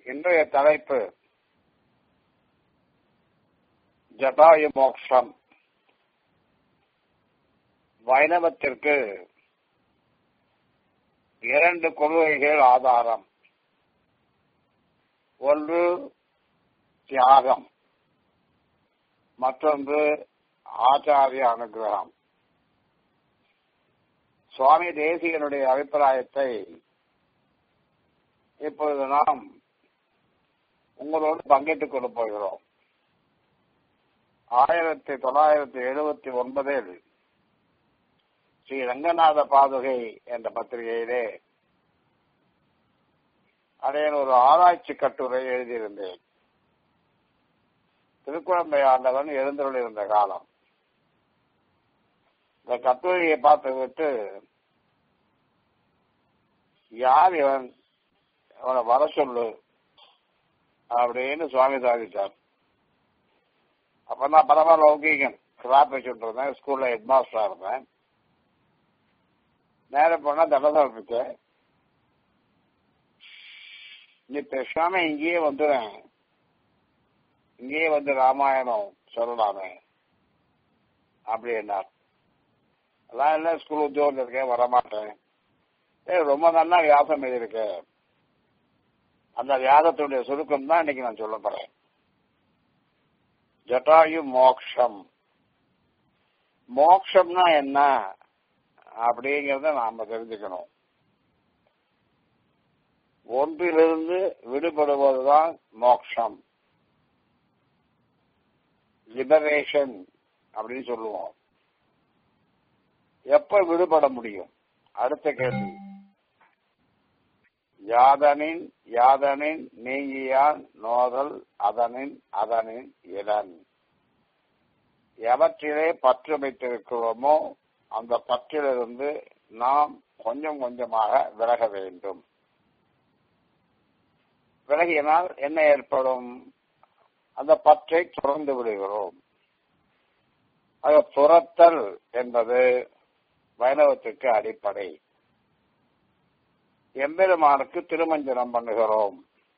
இன்றைய தலைப்பு ஜடாயு மோக்ஷம் வைணவத்திற்கு இரண்டு கொள்கைகள் ஆதாரம் ஒன்று தியாகம் மற்றொன்று ஆச்சாரிய அனுகிரகம் சுவாமி தேசிகனுடைய அபிப்பிராயத்தை இப்பொழுது நாம் உங்களோடு பங்கிட்டுக் கொண்டு போகிறோம் ஆயிரத்தி தொள்ளாயிரத்தி எழுபத்தி ஒன்பதில் ஸ்ரீ ரங்கநாத பாதுகை என்ற பத்திரிகையிலே அதையன் ஒரு ஆராய்ச்சி கட்டுரை எழுதியிருந்தேன் திருக்குழம்பை ஆண்டவன் எழுந்தருள் இருந்த காலம் இந்த கட்டுரையை பார்த்து விட்டு யார் இவன் அவனை வர சொல்லு அப்படின்னு சுவாமி சாதிச்சார் அப்ப நான் பரவாயில்ல லௌகீகன் கிளாப் வச்சுட்டு இருந்தேன் ஸ்கூல்ல ஹெட் மாஸ்டரா இருந்தேன் நேரம் போனா தண்டதம் இருக்கேன் நீ பேசாம இங்கேயே வந்துடுறேன் இங்கேயே வந்து ராமாயணம் சொல்லலாமே அப்படின்னார் அதான் இல்லை ஸ்கூல் உத்தியோகம் இருக்கேன் வரமாட்டேன் ஏ ரொம்ப நல்லா வியாசம் எழுதியிருக்கேன் அந்த வியாதத்துடைய சுருக்கம் தான் இன்னைக்கு நான் சொல்ல போறேன் ஜட்டாயு மோக்ஷம் மோக்ஷம்னா என்ன அப்படிங்கறத நாம தெரிஞ்சுக்கணும் ஒன்றிலிருந்து விடுபடுவதுதான் மோக்ஷம் லிபரேஷன் அப்படின்னு சொல்லுவோம் எப்ப விடுபட முடியும் அடுத்த கேள்வி யாதனின் யாதனின் நீங்கியான் நோதல் அதனின் அதனின் இடன் எவற்றிலே பற்று வைத்திருக்கிறோமோ அந்த பற்றிலிருந்து நாம் கொஞ்சம் கொஞ்சமாக விலக வேண்டும் விலகினால் என்ன ஏற்படும் அந்த பற்றை துறந்து விடுகிறோம் ஆக துரத்தல் என்பது வைணவத்துக்கு அடிப்படை எம்பெருமானுக்கு திருமஞ்சனம் பண்ணுகிறோம்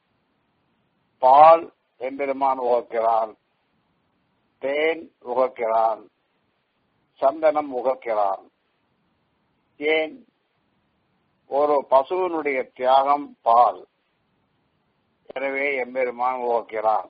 பால் எம்பெருமான் உகக்கிறான் தேன் உகக்கிறான் சந்தனம் உகக்கிறான் ஏன் ஒரு பசுவினுடைய தியாகம் பால் எனவே எம்பெருமான் உகக்கிறான்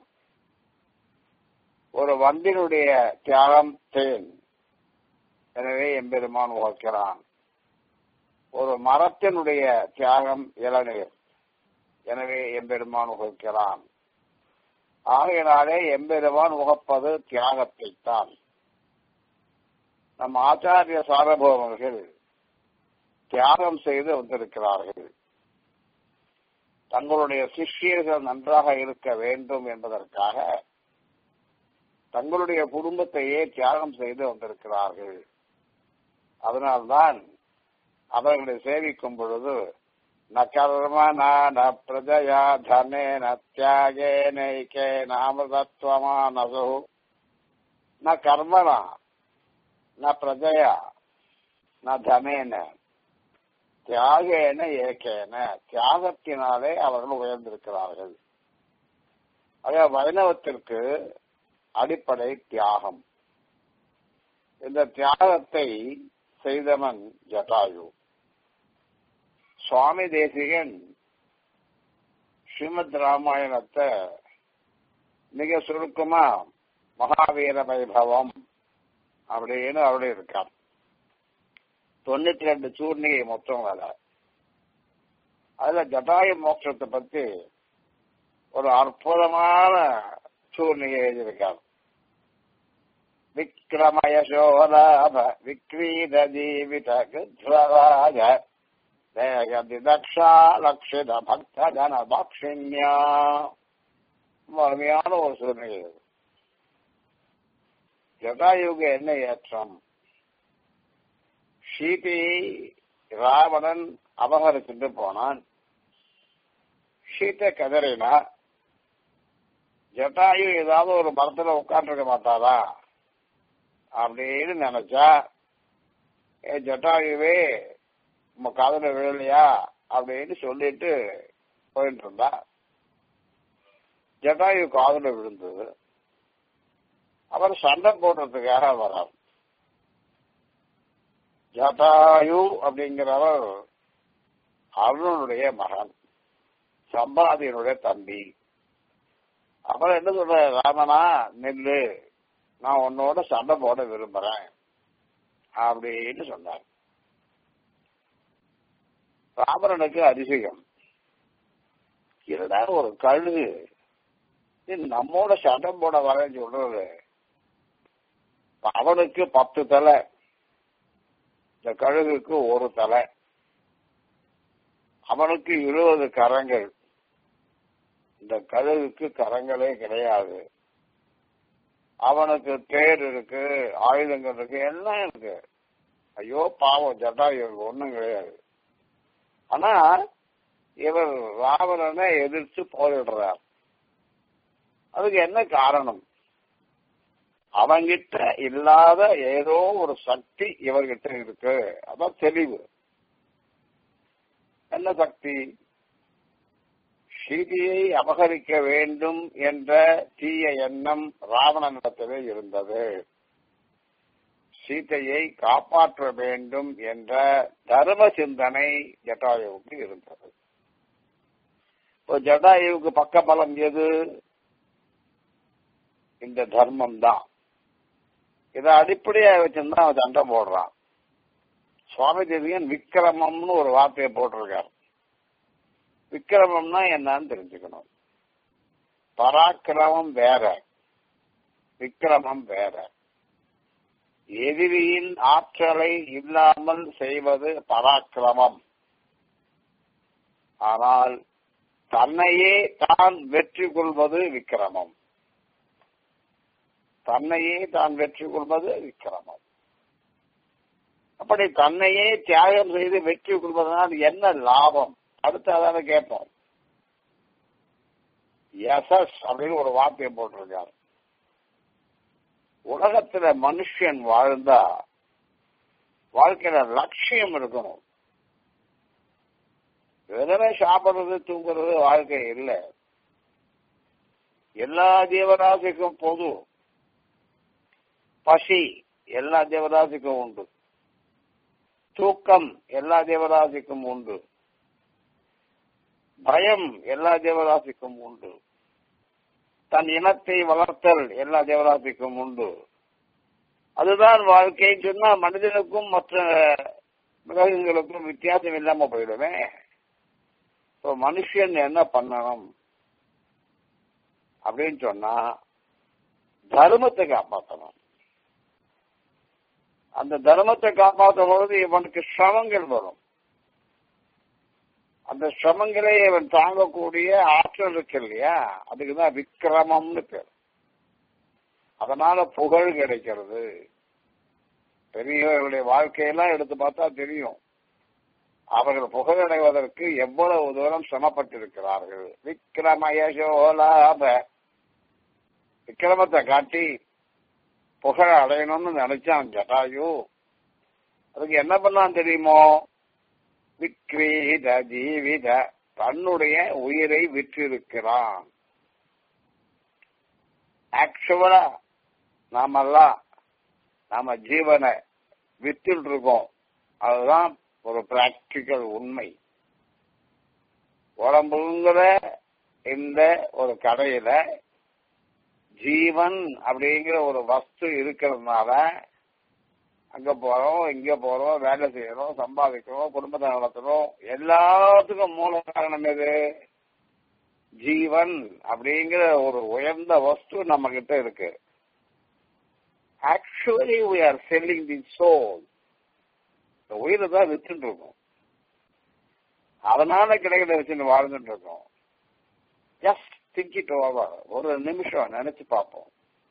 ஒரு வண்டினுடைய தியாகம் தேன் எனவே எம்பெருமான் உகக்கிறான் ஒரு மரத்தினுடைய தியாகம் இளநீர் எனவே எம்பெருமான் உகக்கிறான் ஆகையினாலே எம்பெருமான் உகப்பது தியாகத்தை தான் நம் ஆச்சாரிய சாரபோமர்கள் தியாகம் செய்து வந்திருக்கிறார்கள் தங்களுடைய சிஷ்யர்கள் நன்றாக இருக்க வேண்டும் என்பதற்காக தங்களுடைய குடும்பத்தையே தியாகம் செய்து வந்திருக்கிறார்கள் அதனால்தான் அவர்களை சேவிக்கும் பொழுது ந கர்ம ந பிரஜயா தனே நத்தியாகே நைக்கே நாமதத்வமானசு ந கர்மனா ந பிரஜயா ந தனேன தியாகேன ஏகேன தியாகத்தினாலே அவர்கள் உயர்ந்திருக்கிறார்கள் ஆக வைணவத்திற்கு அடிப்படை தியாகம் இந்த தியாகத்தை செய்தவன் ஜட்டாயு சுவாமி தேசிகன் ஸ்ரீமத் ராமாயணத்தை மிக சுருக்கமா மகாவீர வைபவம் அப்படின்னு அவருடைய இருக்கார் தொண்ணூத்தி ரெண்டு சூர்ணிகை மொத்தம் வேலை அதுல ஜட்டாயு மோட்சத்தை பத்தி ஒரு அற்புதமான சூர்ணிகை எழுதியிருக்கார் விக்ரமயசோலாப விக்ரீத ஜீவித கிருத்வராஜ தேகதி தக்ஷா லக்ஷித பக்த ஜன பாக்ஷிண்யா அருமையான ஒரு சூழ்நிலை ஜடாயுக என்ன ஏற்றம் சீதை ராவணன் அபகரிச்சுட்டு போனான் சீத்தை கதறினா ஜட்டாயு ஏதாவது ஒரு மரத்துல உட்காந்துருக்க மாட்டாரா அப்படின்னு நினைச்சா ஏ ஜட்டாயுவே உங்க காதல விழலையா அப்படின்னு சொல்லிட்டு போயிட்டு இருந்தா ஜட்டாயு காதுல விழுந்தது அவர் சண்டை போடுறதுக்காக வரார் ஜட்டாயு அப்படிங்கிறவர் அருணனுடைய மகன் சம்பாதியனுடைய தம்பி அப்புறம் என்ன சொல்ற ராமனா நெல்லு நான் உன்னோட சண்டை போட விரும்புறேன் அப்படின்னு சொன்னார் ராமரனுக்கு அதிசயம் இல்லடா ஒரு கழுகு இது நம்மோட சண்டை போட வரேன்னு சொல்றது அவனுக்கு பத்து தலை இந்த கழுகுக்கு ஒரு தலை அவனுக்கு இருபது கரங்கள் இந்த கழுகுக்கு கரங்களே கிடையாது அவனுக்கு தேர் இருக்கு ஆயுதங்கள் இருக்கு எல்லாம் இருக்கு ஐயோ பாவம் ஜட்டாயு ஒண்ணும் கிடையாது ஆனா இவர் ராவணனை எதிர்த்து போரிடுறார் அதுக்கு என்ன காரணம் அவங்கிட்ட இல்லாத ஏதோ ஒரு சக்தி இவர்கிட்ட இருக்கு அதான் தெளிவு என்ன சக்தி சீதையை அபகரிக்க வேண்டும் என்ற தீய எண்ணம் ராவணனிடத்திலே இருந்தது சீதையை காப்பாற்ற வேண்டும் என்ற தர்ம சிந்தனை ஜட்டாயுவுக்கு இருந்தது இப்போ ஜட்டாயுவுக்கு பக்கபலம் எது இந்த தர்மம் தான் இதை அடிப்படையா வச்சிருந்தா அவன் சண்டை போடுறான் சுவாமி தேவியன் விக்கிரமம்னு ஒரு வார்த்தையை போட்டிருக்கார் விக்கிரமம்னா என்னன்னு தெரிஞ்சுக்கணும் பராக்கிரமம் வேற விக்கிரமம் வேற எதிரியின் ஆற்றலை இல்லாமல் செய்வது பராக்கிரமம் ஆனால் தன்னையே தான் வெற்றி கொள்வது விக்கிரமம் தன்னையே தான் வெற்றி கொள்வது விக்கிரமம் அப்படி தன்னையே தியாகம் செய்து வெற்றி கொள்வதனால் என்ன லாபம் அடுத்து அதான கேட்போம் எசஸ் அப்படின்னு ஒரு வார்த்தையை போட்டிருக்காரு உலகத்துல மனுஷன் வாழ்ந்தா வாழ்க்கையில லட்சியம் இருக்கணும் வெறுமே சாப்பிடுறது தூங்குறது வாழ்க்கை இல்லை எல்லா ஜீவராசிக்கும் பொது பசி எல்லா ஜீவராசிக்கும் உண்டு தூக்கம் எல்லா ஜீவராசிக்கும் உண்டு பயம் எல்லா ஜீவராசிக்கும் உண்டு தன் இனத்தை வளர்த்தல் எல்லா ஜீவராசிக்கும் உண்டு அதுதான் வாழ்க்கைன்னு சொன்னா மனிதனுக்கும் மற்ற மிருகங்களுக்கும் வித்தியாசம் இல்லாம போயிடுமே இப்போ மனுஷன் என்ன பண்ணணும் அப்படின்னு சொன்னா தர்மத்தை காப்பாற்றணும் அந்த தர்மத்தை காப்பாற்றும் பொழுது இவனுக்கு சிரமங்கள் வரும் அந்த சிரமங்களை இவன் தாங்கக்கூடிய ஆற்றல் இருக்கு இல்லையா அதுக்குதான் விக்கிரமம்னு பேர் அதனால புகழ் கிடைக்கிறது பெரியவர்களுடைய வாழ்க்கையெல்லாம் எடுத்து பார்த்தா தெரியும் அவர்கள் புகழடைவதற்கு எவ்வளவு தூரம் சிரமப்பட்டிருக்கிறார்கள் விக்கிரமயசோலாப விக்கிரமத்தை காட்டி புகழ அடையணும்னு நினைச்சான் ஜட்டாயு அதுக்கு என்ன பண்ணான் தெரியுமோ விக்ரீத ஜீவித தன்னுடைய உயிரை விற்றிருக்கிறான் ஆக்சுவலா நாமெல்லாம் நாம ஜீவனை வித்துட்டு இருக்கோம் அதுதான் ஒரு பிராக்டிக்கல் உண்மை உடம்புங்கிற இந்த ஒரு கடையில ஜீவன் அப்படிங்கிற ஒரு வஸ்து இருக்கிறதுனால அங்க போறோம் இங்க போறோம் வேலை செய்யறோம் சம்பாதிக்கிறோம் குடும்பத்தை நடத்துறோம் எல்லாத்துக்கும் மூல காரணம் எது ஜீவன் அப்படிங்கிற ஒரு உயர்ந்த வஸ்து நம்ம கிட்ட இருக்கு actually we are selling the soul இந்த உயிரை தான் வித்துட்டு இருக்கோம் அதனால கிடைக்கிறத வச்சுட்டு வாழ்ந்துட்டு இருக்கோம் ஜஸ்ட் திங்க் இட் ஓவர் ஒரு நிமிஷம் நினைச்சு பார்ப்போம்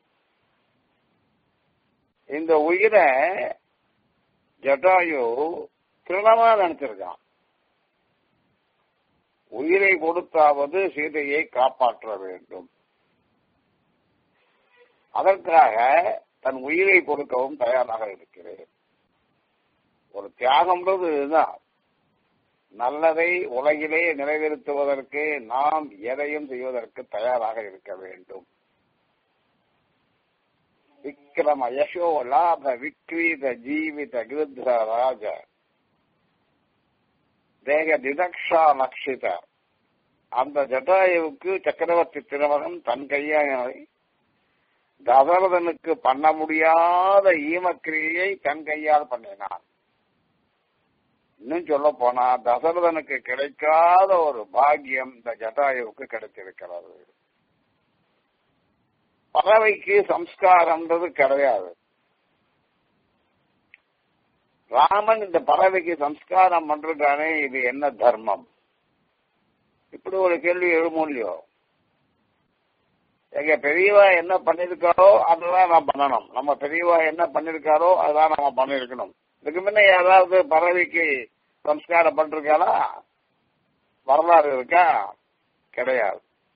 இந்த உயிரை ஜட்டாயு திருணமா நினைச்சிருக்கான் உயிரை கொடுத்தாவது சீதையை காப்பாற்ற வேண்டும் அதற்காக தன் உயிரை கொடுக்கவும் தயாராக இருக்கிறேன் ஒரு தியாகம்ன்றது இதுதான் நல்லதை உலகிலே நிறைவேற்றுவதற்கு நாம் எதையும் செய்வதற்கு தயாராக இருக்க வேண்டும் விக்ரம யசோ லாப விக்ரீத ஜீவித கிருத்த ராஜ தேக திதக்ஷா லக்ஷித அந்த ஜட்டாயுவுக்கு சக்கரவர்த்தி திருமகன் தன் கையாய் தசரதனுக்கு பண்ண முடியாத ஈமக்கிரியை தன் கையால் பண்ணினான் இன்னும் சொல்ல போனா தசரதனுக்கு கிடைக்காத ஒரு பாக்கியம் இந்த ஜட்டாயுவுக்கு கிடைத்திருக்கிறது பறவைக்கு சம்ஸ்காரம்ன்றது கிடையாது ராமன் இந்த பறவைக்கு சம்ஸ்காரம் பண்றானே இது என்ன தர்மம் இப்படி ஒரு கேள்வி எழுமோ இல்லையோ எங்க பெரியவா என்ன பண்ணிருக்காரோ அதுதான் நான் பண்ணணும் நம்ம பெரியவா என்ன பண்ணிருக்காரோ அதுதான் நம்ம பண்ணிருக்கணும் இதுக்கு முன்ன யாராவது பறவைக்கு சம்ஸ்காரம் பண்ணிருக்காளா வரலாறு இருக்கா கிடையாது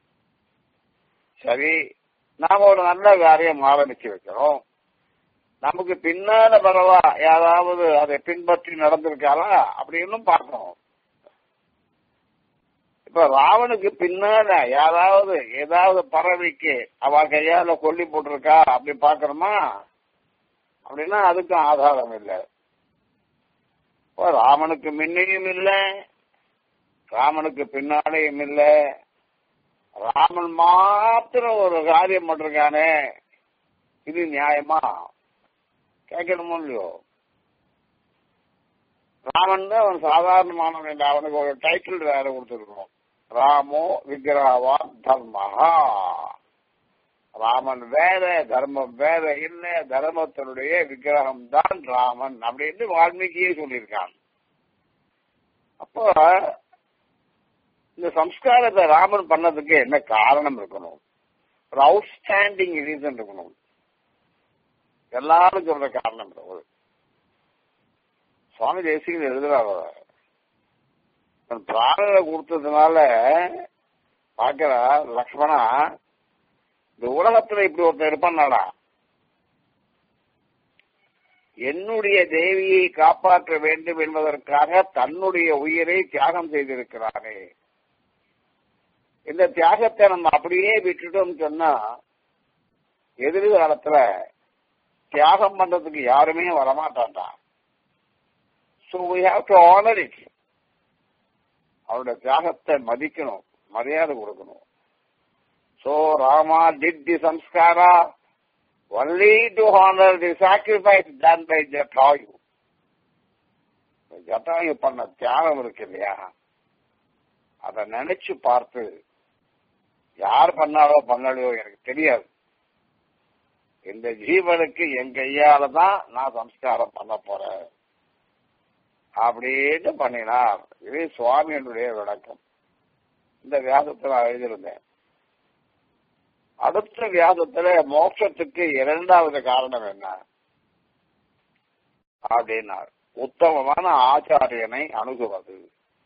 சரி நாம ஒரு நல்ல காரியம் ஆரம்பிச்சு வைக்கிறோம் நமக்கு பின்னால பரவா யாராவது அதை பின்பற்றி நடந்திருக்காளா அப்படின்னு பார்க்கணும் இப்ப ராவனுக்கு பின்னால யாராவது ஏதாவது பறவைக்கு அவ கையால கொல்லி போட்டிருக்கா அப்படி பாக்குறோமா அப்படின்னா அதுக்கும் ஆதாரம் இல்லை இப்போ ராமனுக்கு முன்னையும் இல்லை ராமனுக்கு பின்னாலேயும் இல்லை ராமன் மாத்திரம் ஒரு காரியம் பண்ணிருக்கானே இது நியாயமா கேட்கணுமோ இல்லையோ ராமன் தான் அவன் சாதாரணமானவன் இல்லை அவனுக்கு ஒரு டைட்டில் வேற கொடுத்துருக்கணும் ராமோ விக்கிரகவா தர்மஹா ராமன் வேற தர்மம் வேற இல்ல தர்மத்தினுடைய விக்கிரகம் தான் ராமன் அப்படின்னு வால்மீகியே சொல்லியிருக்கான் அப்போ இந்த சம்ஸ்காரத்தை ராமன் பண்ணதுக்கு என்ன காரணம் இருக்கணும் ஒரு அவுட்ஸ்டாண்டிங் ரீசன் இருக்கணும் எல்லாரும் சொல்ற காரணம் ஒரு சுவாமி தேசிகன் எழுதுறாரு பிராணனை கொடுத்ததுனால பாக்கிற லக்ஷ்மணா இந்த உலகத்துல இப்படி ஒருத்தன் இருப்பான்னாடா என்னுடைய தேவியை காப்பாற்ற வேண்டும் என்பதற்காக தன்னுடைய உயிரை தியாகம் செய்திருக்கிறானே இந்த தியாகத்தை நம்ம அப்படியே விட்டுட்டோம் சொன்னா எதிர்காலத்துல தியாகம் பண்றதுக்கு யாருமே வரமாட்டான்டா so we have to honour it அவருடைய தியாகத்தை மதிக்கணும் மரியாதை கொடுக்கணும் so Rama did the samskara only to honour the sacrifice done by Jatayu Jatayu பண்ண தியாகம் இருக்கு இல்லையா அதை நினைச்சு பார்த்து யார் பண்ணாலோ பண்ணலையோ எனக்கு தெரியாது இந்த ஜீவனுக்கு என் கையால தான் நான் சம்ஸ்காரம் பண்ண போறேன் அப்படின்னு பண்ணினார் இது சுவாமியினுடைய விளக்கம் இந்த வியாசத்தை நான் எழுதியிருந்தேன் அடுத்த வியாசத்துல மோட்சத்துக்கு இரண்டாவது காரணம் என்ன அப்படின்னார் உத்தமமான ஆச்சாரியனை அணுகுவது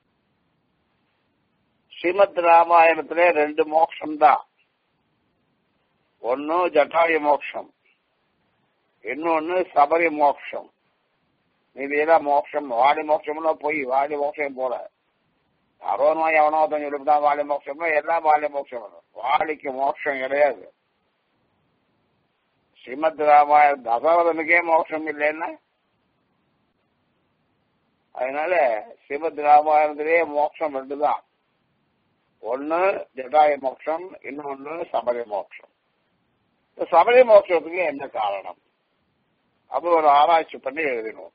ஸ்ரீமத் ராமாயணத்திலே ரெண்டு மோட்சம் தான் ஒன்னு ஜட்டாயு மோட்சம் இன்னொன்னு சபரி மோட்சம் இதெல்லாம் மோட்சம் வாடி மோட்சம்னா போய் வாடி மோட்சம் போல அறுபது நோய் எவனோ ஒருத்தன் சொல்லிவிட்டான் வாலி மோட்சம்னா எல்லாம் வாலி மோட்சம் வாலிக்கு மோட்சம் கிடையாது ஸ்ரீமத் ராமாயண தசரதனுக்கே மோட்சம் இல்லைன்னா அதனால ஸ்ரீமத் ராமாயணத்திலேயே மோட்சம் ரெண்டு தான் ஒன்னு ஜடாய மோட்சம் இன்னொன்னு சபரி மோட்சம் இந்த சபரி மோட்சத்துக்கு என்ன காரணம் அது ஒரு ஆராய்ச்சி பண்ணி எழுதினோம்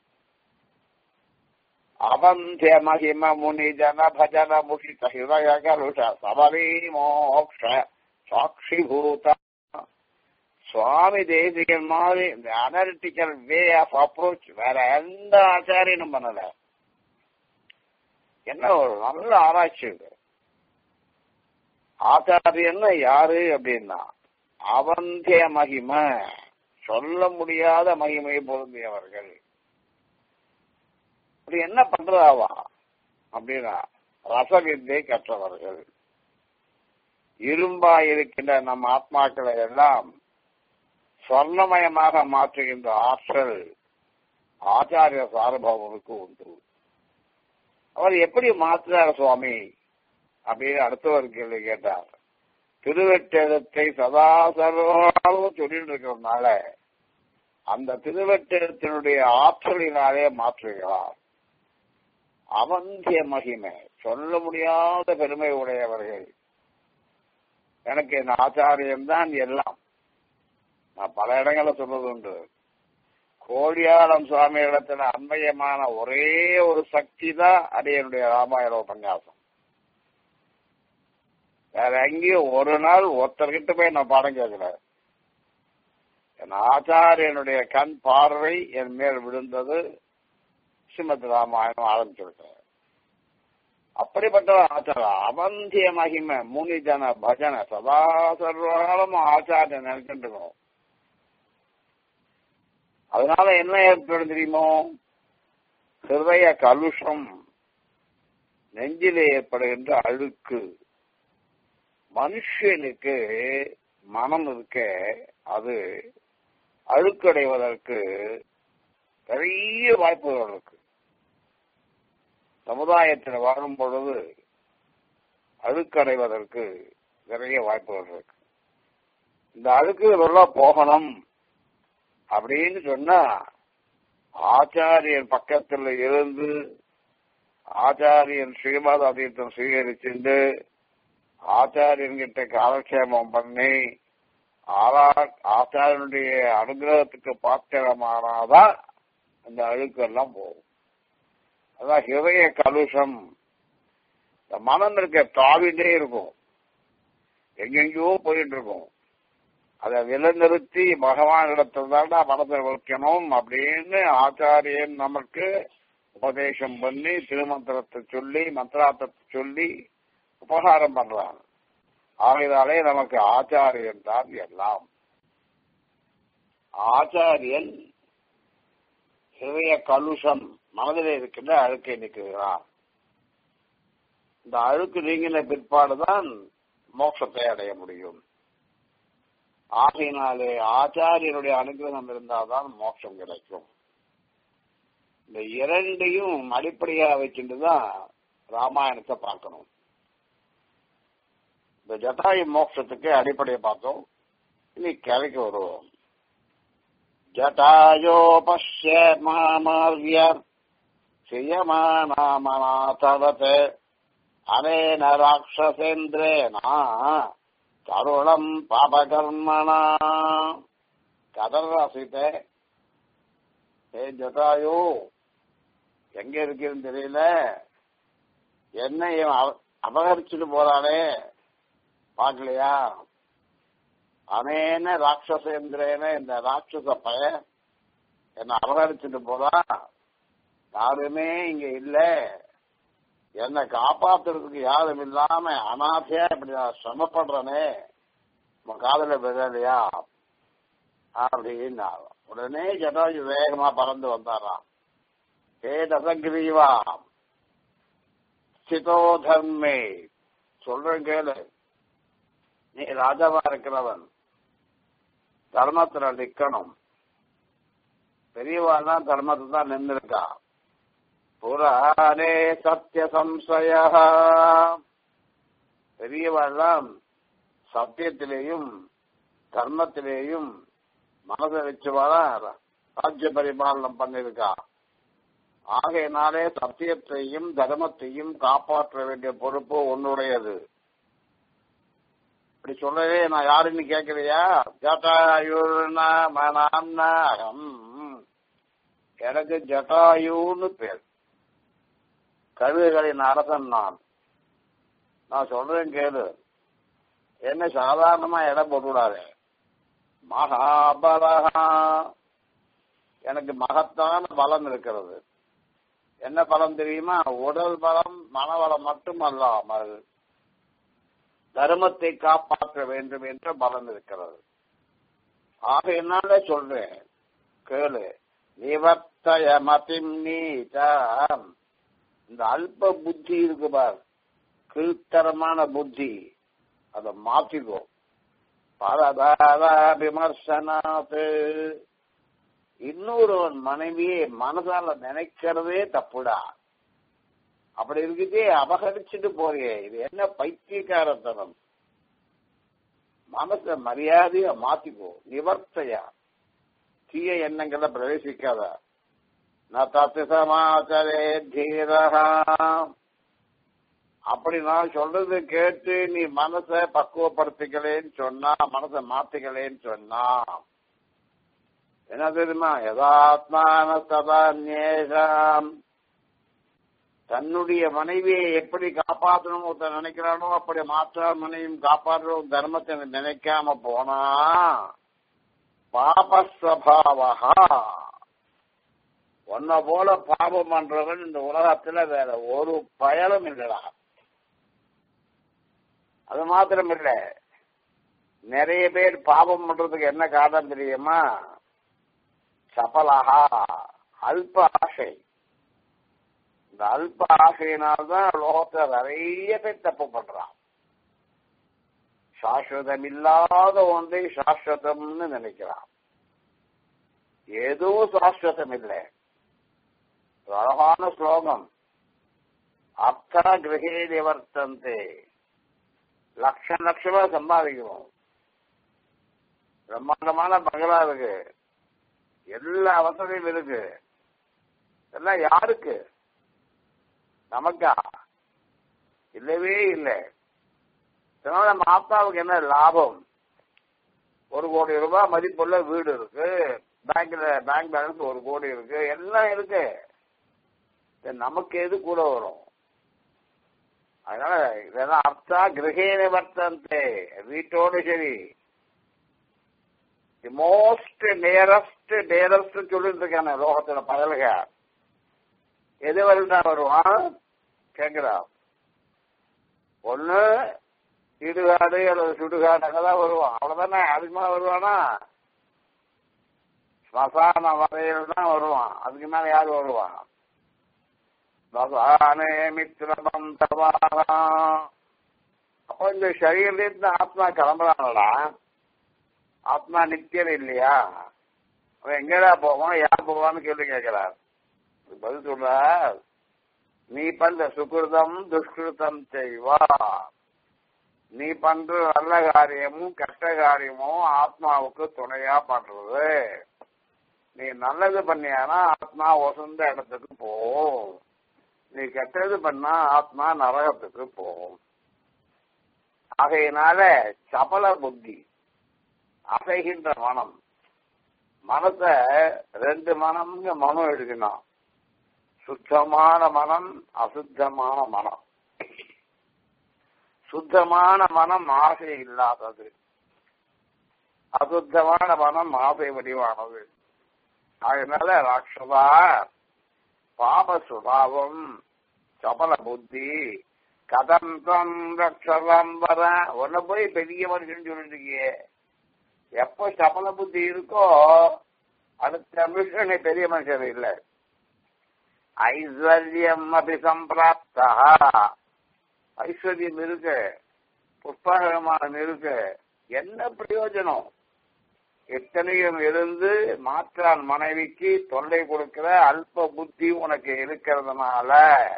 அவந்திய மகிம முனி ஜன பஜன முஷித ஹிருதய கருஷ சபரி மோக்ஷ சாட்சிபூத சுவாமி தேசிகன் மாதிரி இந்த அனலிட்டிக்கல் வே ஆஃப் அப்ரோச் வேற எந்த ஆச்சாரியனும் பண்ணல என்ன ஒரு நல்ல ஆராய்ச்சி இது ஆச்சாரியன்னா யாரு அப்படின்னா அவந்திய மகிமை சொல்ல முடியாத மகிமை பொருந்தியவர்கள் அப்படி என்ன பண்றதாவா அப்படின்னா ரசவித்தை கற்றவர்கள் இரும்பா இருக்கின்ற நம் ஆத்மாக்களை எல்லாம் சொர்ணமயமாக மாற்றுகின்ற ஆற்றல் ஆச்சாரிய சார்பவனுக்கு உண்டு அவர் எப்படி மாத்துறார் சுவாமி அப்படின்னு அடுத்த ஒரு கேள்வி கேட்டார் திருவெட்டெழுத்தை சதா சர்வாலும் சொல்லிட்டு இருக்கிறதுனால அந்த திருவெட்டெழுத்தினுடைய ஆற்றலினாலே மாற்றுகிறார் அவந்திய மகிமை சொல்ல முடியாத பெருமை உடையவர்கள் எனக்கு என் ஆச்சாரியம் தான் எல்லாம் நான் பல இடங்களில் சொல்றது உண்டு கோடியாளம் சுவாமி இடத்துல அன்மயமான ஒரே ஒரு சக்தி தான் அது என்னுடைய ராமாயண உபன்யாசம் வேற எங்கேயும் ஒரு நாள் ஒருத்தர்கிட்ட போய் நான் பாடம் கேட்கல என் ஆச்சாரியனுடைய கண் பார்வை என் மேல் விழுந்தது ஸ்ரீமத் ராமாயணம் ஆரம்பிச்சிருக்கிறேன் அப்படிப்பட்ட ஆச்சாரம் அவந்திய மகிமை முனிஜன பஜன சதா சர்வகாலம் ஆச்சாரியன் நினைச்சுட்டு இருக்கணும் அதனால என்ன ஏற்படும் தெரியுமோ ஹிருதய கலுஷம் நெஞ்சிலே ஏற்படுகின்ற அழுக்கு மனுஷனுக்கு மனம் இருக்க அது அழுக்கடைவதற்கு பெரிய வாய்ப்புகள் இருக்கு சமுதாயத்தில் வாழும் பொழுது அழுக்கடைவதற்கு நிறைய வாய்ப்புகள் இருக்கு இந்த அழுக்குகளெல்லாம் போகணும் அப்படின்னு சொன்னா ஆச்சாரியன் பக்கத்துல இருந்து ஆச்சாரியன் ஸ்ரீமத அதீர்த்தம் சுவீகரிச்சுண்டு ஆச்சாரியன் கிட்ட காலக்ஷேமம் பண்ணி ஆச்சாரியனுடைய அனுகிரகத்துக்கு பாத்திரமானாதான் இந்த அழுக்கு எல்லாம் போகும் அதான் ஹிருதய கலுஷம் இந்த மனம் இருக்க தாவிட்டே இருக்கும் எங்கெங்கயோ போயிட்டு இருக்கும் அதை நிலைநிறுத்தி பகவான் இடத்துல தான் மனதை வைக்கணும் அப்படின்னு ஆச்சாரியன் நமக்கு உபதேசம் பண்ணி திருமந்திரத்தை சொல்லி மந்திரார்த்தத்தை சொல்லி உபகாரம் பண்றாங்க ஆகையினாலே நமக்கு ஆச்சாரியன் தான் எல்லாம் ஆச்சாரியன் ஹிருதய கலுஷம் மனதில் இருக்கின்ற அழுக்கை நீக்குகிறான் இந்த அழுக்கு நீங்கின பிற்பாடுதான் மோட்சத்தை அடைய முடியும் ஆகையினாலே ஆச்சாரியனுடைய அனுகிரகம் இருந்தால்தான் மோட்சம் கிடைக்கும் இந்த இரண்டையும் அடிப்படையாக வச்சுட்டுதான் ராமாயணத்தை பார்க்கணும் இந்த ஜட்டாயு மோட்சத்துக்கு அடிப்படையை பார்த்தோம் இனி கிளைக்கு வருவோம் ஜட்டாயோ பஷ்ய மாமாவிய செய்யமானாமநாதவத் அனேன ராட்சசேந்திரேனா கருணம் பாபகர்மணா கதர் ரசித்த ஏ ஜட்டாயு எங்க இருக்குன்னு தெரியல என்ன இவன் அபகரிச்சுட்டு போறானே பாக்கலையா அனேன ராட்சசேந்திரேன இந்த ராட்சச பய என்ன அபகரிச்சுட்டு போறா யாருமே இங்க இல்ல என்னை காப்பாத்துறதுக்கு யாரும் இல்லாம அனாதையா இப்படி நான் சிரமப்படுறனே நம்ம காதல விழலையா அப்படின்னு உடனே ஜட்டாஜி வேகமா பறந்து வந்தாராம் ஹே தசகிரீவா ஸ்திதோ தர்மே சொல்றேன் கேளு நீ ராஜாவா இருக்கிறவன் தர்மத்துல நிக்கணும் பெரியவாள் தான் தர்மத்தை தான் நின்றுருக்கா புராணே சத்திய சம்சய பெரியவாள்லாம் சத்தியத்திலேயும் தர்மத்திலேயும் மனதை வச்சுவாளா ராஜ்ய பரிபாலனம் பண்ணிருக்கா ஆகையினாலே சத்தியத்தையும் தர்மத்தையும் காப்பாற்ற வேண்டிய பொறுப்பு உன்னுடையது இப்படி சொல்லவே நான் யாருன்னு கேட்கலையா ஜட்டாயுர்ணமனாம்னாகம் எனக்கு ஜட்டாயுன்னு பேர் கழுகுகளின் அரசன் நான் நான் சொல்றேன் கேளு என்ன சாதாரணமா இடம் போட்டுவிடாது மகாபலகா எனக்கு மகத்தான பலம் இருக்கிறது என்ன பலம் தெரியுமா உடல் பலம் மனவளம் மட்டுமல்லாமல் தர்மத்தை காப்பாற்ற வேண்டும் என்ற பலம் இருக்கிறது ஆக என்னால சொல்றேன் கேளு நிவர்த்தய மதிம் நீதம் இந்த அல்ப புத்தி இருக்கு பார் கீழ்த்தரமான புத்தி அதை மாத்திக்கோ பரதார விமர்சனாத்து இன்னொருவன் மனைவியை மனதால நினைக்கிறதே தப்புடா அப்படி இருக்குதே அபகரிச்சுட்டு போறியே இது என்ன பைத்தியக்காரத்தனம் மனச மரியாதைய மாத்திக்கோ நிவர்த்தையா தீய எண்ணங்களை பிரவேசிக்காத நத்து சமாச்சரே தீரஹா அப்படி நான் சொல்றது கேட்டு நீ மனச பக்குவப்படுத்திக்கலேன்னு சொன்னா மனசை மாத்திக்கலேன்னு சொன்னா என்ன தெரியுமா யதாத்மான சதான்யேஷாம் தன்னுடைய மனைவியை எப்படி காப்பாற்றணும் ஒருத்தர் நினைக்கிறானோ அப்படி மாற்றார் மனைவியும் காப்பாற்றணும் தர்மத்தை நினைக்காம போனா பாபஸ்வபாவா உன்னை போல பாபம் பண்றவன் இந்த உலகத்துல வேற ஒரு பயலும் இல்லடா அது மாத்திரம் இல்ல நிறைய பேர் பாபம் பண்றதுக்கு என்ன காரணம் தெரியுமா சபலஹா அல்ப ஆசை இந்த அல்ப ஆசையினால்தான் லோகத்துல நிறைய பேர் தப்பு பண்றான் சாஸ்வதம் இல்லாத ஒன்றை சாஸ்வதம்னு நினைக்கிறான் ஏதோ சாஸ்வதம் இல்லை அழகான ஸ்லோகம் அர்த்த கிரகே நிவர்த்தந்தே லட்ச லட்சமா சம்பாதிக்கணும் பிரம்மாண்டமான பங்களா இருக்கு எல்லா வசதியும் இருக்கு எல்லாம் யாருக்கு நமக்கா இல்லவே இல்லை இதனால நம்ம ஆத்தாவுக்கு என்ன லாபம் ஒரு கோடி ரூபாய் மதிப்புள்ள வீடு இருக்கு பேங்க்ல பேங்க் பேலன்ஸ் ஒரு கோடி இருக்கு எல்லாம் இருக்கு நமக்கு எது கூட வரும் அதனால இதெல்லாம் அர்த்தா கிரகேன வர்த்தந்தே வீட்டோடு சரி தி மோஸ்ட் நேரஸ்ட் நேரஸ்ட் சொல்லிட்டு இருக்கான லோகத்துல பயலுக எது வரைக்கும் வருவான் கேக்குறான் ஒண்ணு இடுகாடு அல்லது சுடுகாடு அங்கதான் வருவான் அவ்வளவுதானே அதுக்கு மேல வருவானா ஸ்மசான வரையில் தான் வருவான் அதுக்கு மேல யாரு வருவான் பகவானே மித்திரமம் தவாரா அப்போ இந்த சரீரத்திலிருந்து ஆத்மா கிளம்புறாங்களா ஆத்மா நித்தியம் இல்லையா அவன் எங்கடா போவான் யார் போவான்னு கேள்வி கேட்கிறார் பதில் சொல்றார் நீ பண்ற சுகிருதம் துஷ்கிருதம் செய்வா நீ பண்ற நல்ல காரியமும் கெட்ட காரியமும் ஆத்மாவுக்கு துணையா பண்றது நீ நல்லது பண்ணியானா ஆத்மா வசந்த இடத்துக்கு போகும் நீ கெட்டது பண்ணா ஆத்மா நரகத்துக்கு போகும் ஆகையினால சபல புத்தி அசைகின்ற மனம் மனச ரெண்டு மனம்ங்க மனம் எடுக்கணும் சுத்தமான மனம் அசுத்தமான மனம் சுத்தமான மனம் ஆசை இல்லாதது அசுத்தமான மனம் ஆசை வடிவானது அதனால ராட்சதா பாப சுபாவம் சபல புத்தி கதந்தம் ரக்ஷதம் வர உன்ன போய் பெரிய மனுஷன் சொல்லிட்டு இருக்கியே எப்போ சபல புத்தி இருக்கோ அடுத்த நிமிஷம் நீ பெரிய மனுஷன் இல்லை ஐஸ்வர்யம் அபிசம்பிராப்தா ஐஸ்வர்யம் இருக்கு புஷ்பகமானம் இருக்கு என்ன பிரயோஜனம் எத்தனையும் இருந்து மாற்றான் மனைவிக்கு தொல்லை கொடுக்கிற அல்ப புத்தி உனக்கு இருக்கிறதுனால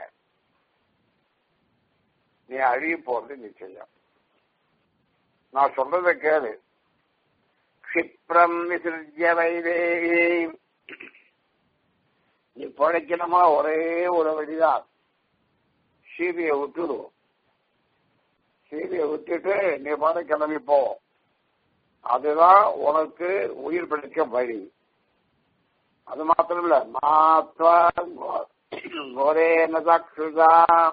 நீ அழிய போறது நிச்சயம் நான் சொல்றத கேளு கஷிப்ரம் விசிறிய வைதேகி நீ பிழைக்கணுமா ஒரே ஒரு வழிதான் சீதையை விட்டுடு சீதையை விட்டுட்டு நீ பாட கிளம்பி போ அதுதான் உனக்கு உயிர் பிடிக்க வழி அது மாத்திரம் இல்ல மாத்வா ஒரே நதாக்ஷுதா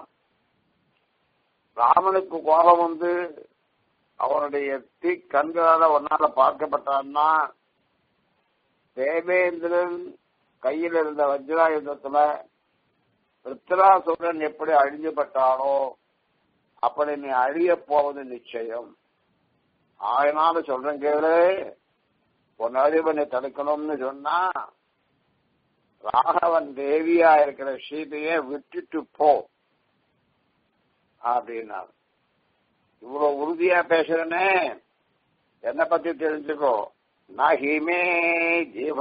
ராமனுக்கு கோபம் வந்து அவனுடைய தீ கண்களால ஒன்னால பார்க்கப்பட்டான்னா தேவேந்திரன் கையில் இருந்த வஜ்ராயுதத்துல ருத்ராசுரன் எப்படி அழிஞ்சப்பட்டானோ அப்படி நீ அழிய போவது நிச்சயம் ஆயினால சொல்றேன் கேளு உன் அழிவனை தடுக்கணும்னு சொன்னா ராகவன் தேவியா இருக்கிற சீதையை விட்டுட்டு போ அப்படின்னா இவ்வளவு உறுதியா பேசுறேனே என்ன பத்தி தெரிஞ்சுக்கோ நகிமே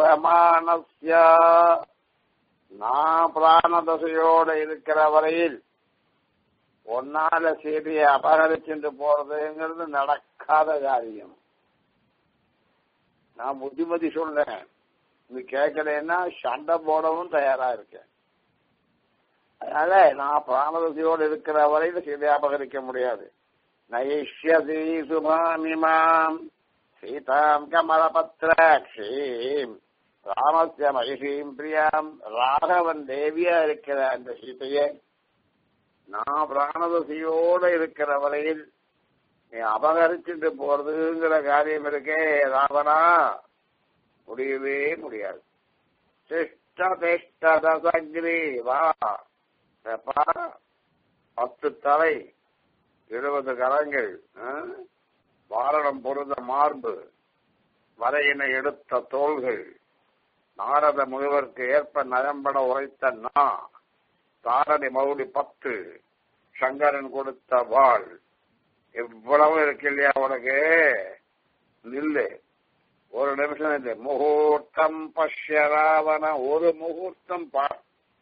ஜீவமானஸ்ய நான் பிராணதசையோட இருக்கிற வரையில் ஒன்னால சீதையை அபகரிச்சுட்டு போறதுங்கிறது நடக்காத காரியம் நான் புத்திமதி சொல்றேன் நீ கேட்கலன்னா சண்டை போடவும் தயாரா இருக்கேன் அதனால நான் பிராணதசையோடு இருக்கிற வரையில சீதையை அபகரிக்க முடியாது நைஷ்யதி சுமாமிமாம் சீதாம் கமலபத்ராட்சீம் ராமஸ்ய மகிஷீம் பிரியாம் ராகவன் தேவியா இருக்கிற அந்த சீதையை நான் பிராணதசையோட இருக்கிற வரையில் நீ அபகரிச்சுட்டு போறதுங்கிற காரியம் இருக்கே ராவணா முடியவே முடியாது சிஷ்ட திஷ்ட தசகிரி வா எப்பா, பத்து தலை இருபது கரங்கள் ஆ? வாரணம் பொருந்த மார்பு வரையினை எடுத்த தோள்கள் நாரத முனிவருக்கு ஏற்ப நயம்பட உரைத்த நா தாரணி மௌலி பத்து சங்கரன் கொடுத்த வாழ் இவ்வளவு இருக்கு இல்லையா உனக்கு நில்லு ஒரு நிமிஷம் இல்லை முகூர்த்தம் பஷ்ய ராவண ஒரு முகூர்த்தம் பார்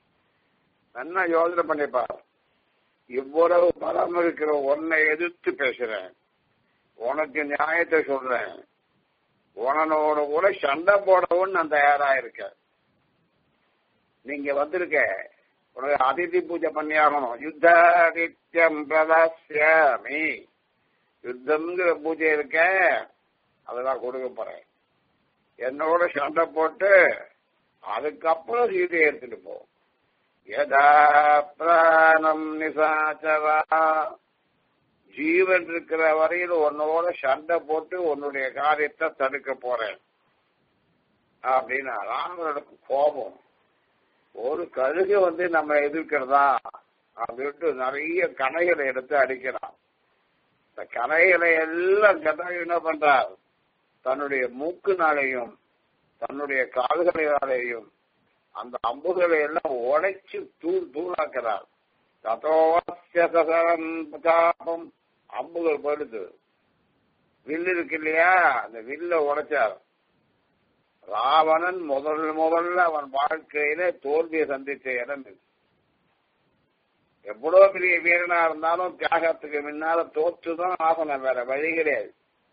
நல்லா யோசனை பண்ணிப்பார் இவ்வளவு பலம் இருக்கிற உன்னை எதிர்த்து பேசுறேன் உனக்கு நியாயத்தை சொல்றேன் உனனோட கூட சண்டை போடவும் நான் தயாரா இருக்கேன் நீங்க வந்திருக்க உனக்கு அதிதி பூஜை பண்ணியாகணும் யுத்தாதித்யம் பிரதாசியாமி யுத்தம்ங்கிற பூஜை இருக்க அதெல்லாம் கொடுக்க போறேன் என்னோட சண்டை போட்டு அதுக்கப்புறம் சீதையை எடுத்துட்டு போ யதா பிராணம் நிசாச்சரா ஜீவன் இருக்கிற வரையில் உன்னோட சண்டை போட்டு உன்னுடைய காரியத்தை தடுக்க போறேன் அப்படின்னு ராமனுக்கு கோபம் ஒரு கழுகு வந்து நம்ம எதிர்க்கிறதா அப்படின்ட்டு நிறைய கணைகளை எடுத்து அடிக்கிறான் இந்த கணைகளை எல்லாம் கதை என்ன பண்றார் தன்னுடைய மூக்குனாலையும் தன்னுடைய கால்களினாலேயும் அந்த அம்புகளை எல்லாம் உடைச்சு தூள் தூளாக்குறார் ததோவசியம் காப்பம் அம்புகள் போயிடுது வில்லு இருக்கு இல்லையா அந்த வில்ல உடைச்சார் ராவணன் முதல் முதல்ல அவன் வாழ்க்கையில தோல்வியை சந்திச்ச இடம் இது எவ்வளவு பெரிய வீரனா இருந்தாலும் தியாகத்துக்கு முன்னால தோற்றுதான் ஆகணும் வேற வழி கிடையாது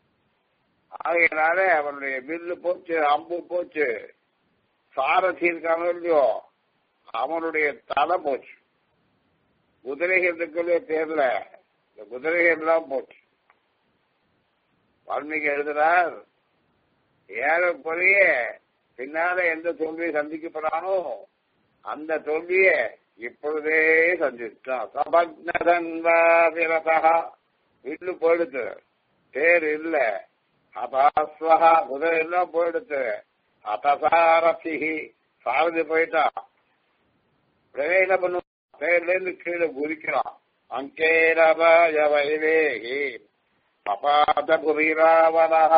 ஆகையினால அவனுடைய வில்லு போச்சு அம்பு போச்சு சாரதி இருக்கானோ இல்லையோ அவனுடைய தலை போச்சு குதிரைகளுக்குள்ளே தேர்ல இந்த குதிரைகள் எல்லாம் போச்சு வால்மீகி எழுதுறார் ஏறக்குறைய பின்னால எந்த தோல்வியை சந்திக்கப்படானோ அந்த தோல்வியை இப்பொழுதே சந்திச்சான் சபக்னதன்வாதிரதா வில்லு போயிடுத்து தேர் இல்ல அபாஸ்வகா குதிரை எல்லாம் போயிடுத்து அத்தசாரதிகி சாரதி போயிட்டா உடனே என்ன பண்ணுவான் தேர்ல இருந்து கீழே குதிக்கிறான் அங்கேரபாய வைவேகி அபாத புரிராவணா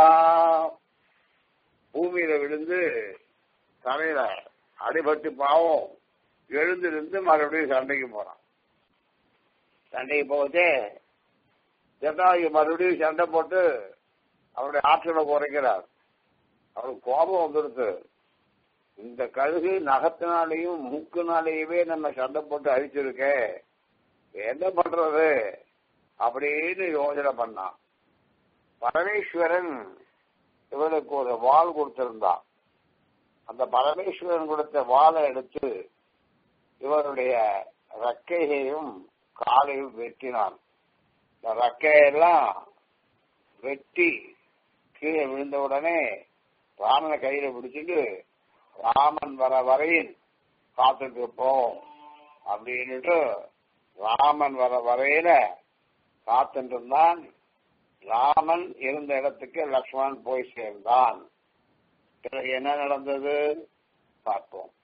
பூமியில விழுந்து தலையில அடிபட்டு பாவம் எழுந்திருந்து மறுபடியும் சண்டைக்கு போறான் சண்டைக்கு போகுது ஜட்டாயு மறுபடியும் சண்டை போட்டு அவருடைய ஆற்றலை குறைக்கிறார் அவருக்கு கோபம் வந்துடுது இந்த கழுகு நகத்தினாலேயும் மூக்குனாலேயுமே நம்ம சண்டை போட்டு அழிச்சிருக்க என்ன பண்றது அப்படின்னு யோசனை பண்ணான் பரமேஸ்வரன் இவனுக்கு ஒரு வாள் கொடுத்திருந்தான் அந்த பரமேஸ்வரன் கொடுத்த வாளை எடுத்து இவருடைய ரெக்கையையும் காலையும் வெட்டினான் இந்த ரெக்கையெல்லாம் வெட்டி கீழே விழுந்த உடனே ராமனை கையில பிடிச்சிட்டு ராமன் வர வரையில் காத்துட்டு இருப்போம் அப்படின்னுட்டு ராமன் வர வரையில காத்துட்டு இருந்தான் ராமன் இருந்த இடத்துக்கு லக்ஷ்மணன் போய் சேர்ந்தான் பிறகு என்ன நடந்தது பார்ப்போம்